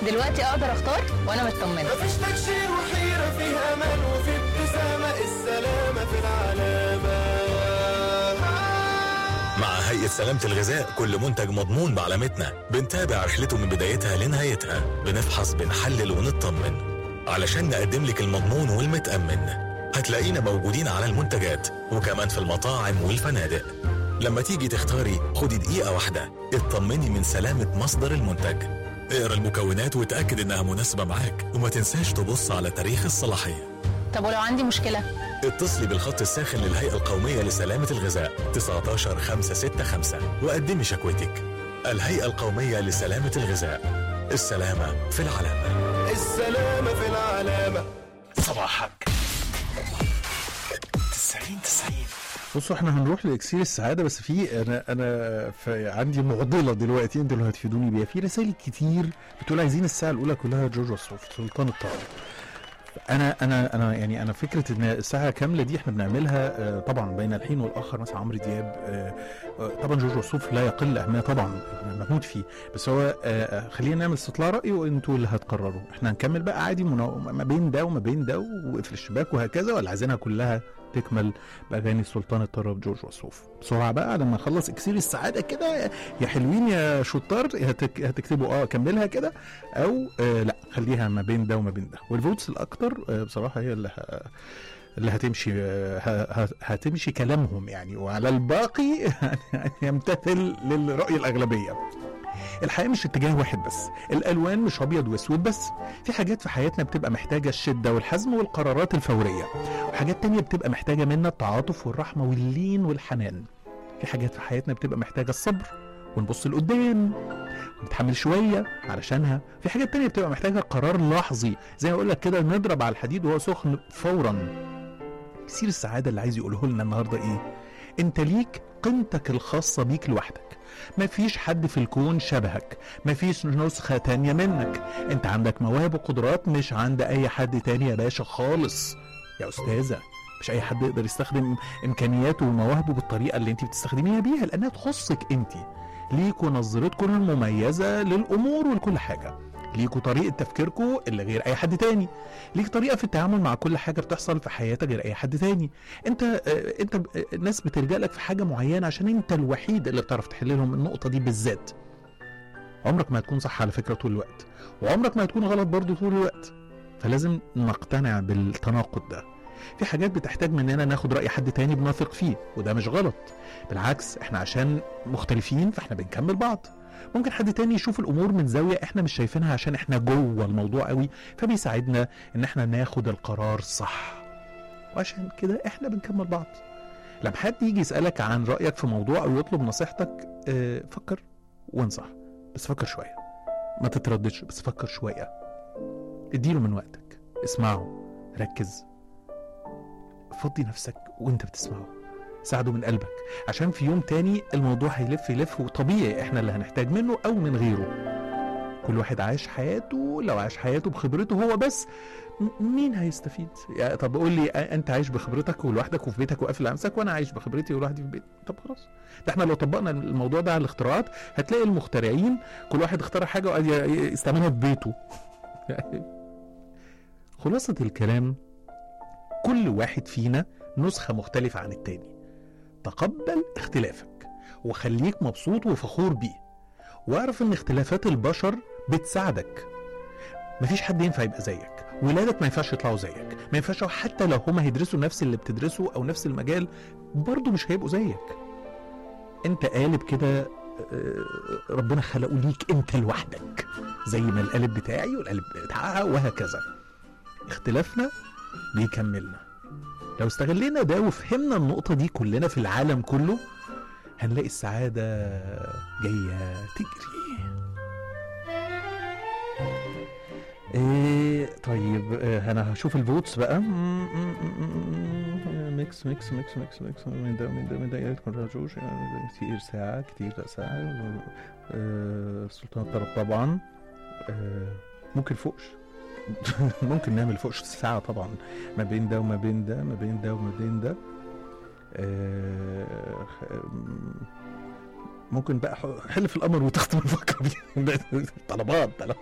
دلوقتي اقدر اختار وانا مطمنه مفيش تكشير وحيرة فيها أمان وفي ابتسامة السلامة في العلامة مع هيئة سلامة الغذاء كل منتج مضمون بعلامتنا بنتابع رحلته من بدايتها لنهايتها بنفحص بنحلل ونطمن علشان نقدم لك المضمون والمتأمن هتلاقينا موجودين على المنتجات وكمان في المطاعم والفنادق لما تيجي تختاري خدي دقيقة واحدة اطمني من سلامة مصدر المنتج اقرا المكونات وتأكد انها مناسبة معاك وما تنساش تبص على تاريخ الصلاحية طب ولو عندي مشكله اتصلي بالخط الساخن للهيئة القومية لسلامة الغذاء 19 565 وقدمي شكوتك الهيئة القومية لسلامة الغذاء السلامة في العلامة السلامة في العلامة صباحك 90 90 بصوا احنا هنروح لاكسير السعاده بس في انا انا في عندي معضله دلوقتي انتوا اللي هتفيدوني بيها في رسائل كتير بتقول عايزين الساعه الاولى كلها جورج وسوف سلطان الطرب انا انا انا يعني انا فكره ان الساعه كامله دي احنا بنعملها آه، طبعا بين الحين والاخر مثلا عمرو دياب آه، آه، طبعا جورج وسوف لا يقل اهميه طبعا أنا بموت فيه بس هو آه، آه، خلينا نعمل استطلاع راي وانتوا اللي هتقرروا احنا هنكمل بقى عادي منو- ما بين ده وما بين ده واقفل الشباك وهكذا ولا عايزينها كلها تكمل باغاني سلطان الطرب جورج وسوف بسرعه بقى لما اخلص اكسير السعاده كده يا حلوين يا شطار هتك... هتكتبوا اه كملها كده او آه لا خليها ما بين ده وما بين ده والفوتس الاكتر آه بصراحه هي اللي ه... اللي هتمشي آه، ه... ه... هتمشي كلامهم يعني وعلى الباقي يمتثل للرأي الأغلبية الحياة مش اتجاه واحد بس الألوان مش أبيض وأسود بس في حاجات في حياتنا بتبقى محتاجة الشدة والحزم والقرارات الفورية وحاجات تانية بتبقى محتاجة منا التعاطف والرحمة واللين والحنان في حاجات في حياتنا بتبقى محتاجة الصبر ونبص لقدام ونتحمل شوية علشانها في حاجات تانية بتبقى محتاجة قرار لحظي زي ما أقول لك كده نضرب على الحديد وهو سخن فورا كثير السعادة اللي عايز يقوله لنا النهاردة إيه أنت ليك قيمتك الخاصة بيك لوحدك مفيش حد في الكون شبهك مفيش نسخة تانية منك انت عندك مواهب وقدرات مش عند اي حد تاني يا باشا خالص يا استاذة مش اي حد يقدر يستخدم امكانياته ومواهبه بالطريقة اللي انت بتستخدميها بيها لانها تخصك انت ليكوا نظرتكم المميزة للامور ولكل حاجة ليكوا طريقة تفكيركم اللي غير اي حد تاني ليك طريقة في التعامل مع كل حاجة بتحصل في حياتك غير اي حد تاني انت آه، انت ب- آه، الناس بتلجأ لك في حاجة معينة عشان انت الوحيد اللي بتعرف تحل لهم النقطة دي بالذات عمرك ما هتكون صح على فكرة طول الوقت وعمرك ما هتكون غلط برضو طول الوقت فلازم نقتنع بالتناقض ده في حاجات بتحتاج مننا ناخد رأي حد تاني بنثق فيه وده مش غلط بالعكس احنا عشان مختلفين فاحنا بنكمل بعض ممكن حد تاني يشوف الامور من زاوية احنا مش شايفينها عشان احنا جوه الموضوع قوي فبيساعدنا ان احنا ناخد القرار صح وعشان كده احنا بنكمل بعض لما حد يجي يسألك عن رأيك في موضوع او يطلب نصيحتك اه فكر وانصح بس فكر شوية ما تترددش بس فكر شوية اديله من وقتك اسمعه ركز فضي نفسك وانت بتسمعه ساعده من قلبك عشان في يوم تاني الموضوع هيلف يلف وطبيعي احنا اللي هنحتاج منه او من غيره كل واحد عايش حياته لو عاش حياته بخبرته هو بس م- مين هيستفيد يعني طب قول لي أ- انت عايش بخبرتك ولوحدك وفي بيتك وقافل على نفسك وانا عايش بخبرتي ولوحدي في بيتي طب خلاص ده احنا لو طبقنا الموضوع ده على الاختراعات هتلاقي المخترعين كل واحد اخترع حاجه وقعد ي- يستعملها في بيته خلاصة الكلام كل واحد فينا نسخة مختلفة عن التاني تقبل اختلافك وخليك مبسوط وفخور بيه واعرف ان اختلافات البشر بتساعدك مفيش حد ينفع يبقى زيك ولادك ما ينفعش يطلعوا زيك ما ينفعش حتى لو هما هيدرسوا نفس اللي بتدرسه او نفس المجال برضه مش هيبقوا زيك انت قالب كده آه، ربنا خلقه ليك انت لوحدك زي ما القالب بتاعي والقالب بتاعها وهكذا اختلافنا بيكملنا لو استغلينا ده وفهمنا النقطة دي كلنا في العالم كله هنلاقي السعادة جاية تجري ايه طيب آه، انا هشوف الفوتس بقى ميكس ميكس ميكس ميكس ميكس من ده من ده من ده يا ريت كنا نرجوش يعني كتير ساعة كتير لا ساعة آه، سلطان الطرب طبعا آه، ممكن فوقش ممكن نعمل فوقش ساعة طبعا ما بين ده وما بين ده ما بين ده وما بين ده آه، خ- ممكن بقى ح- حلف الامر وتختم الفقره دي طلبات طلبات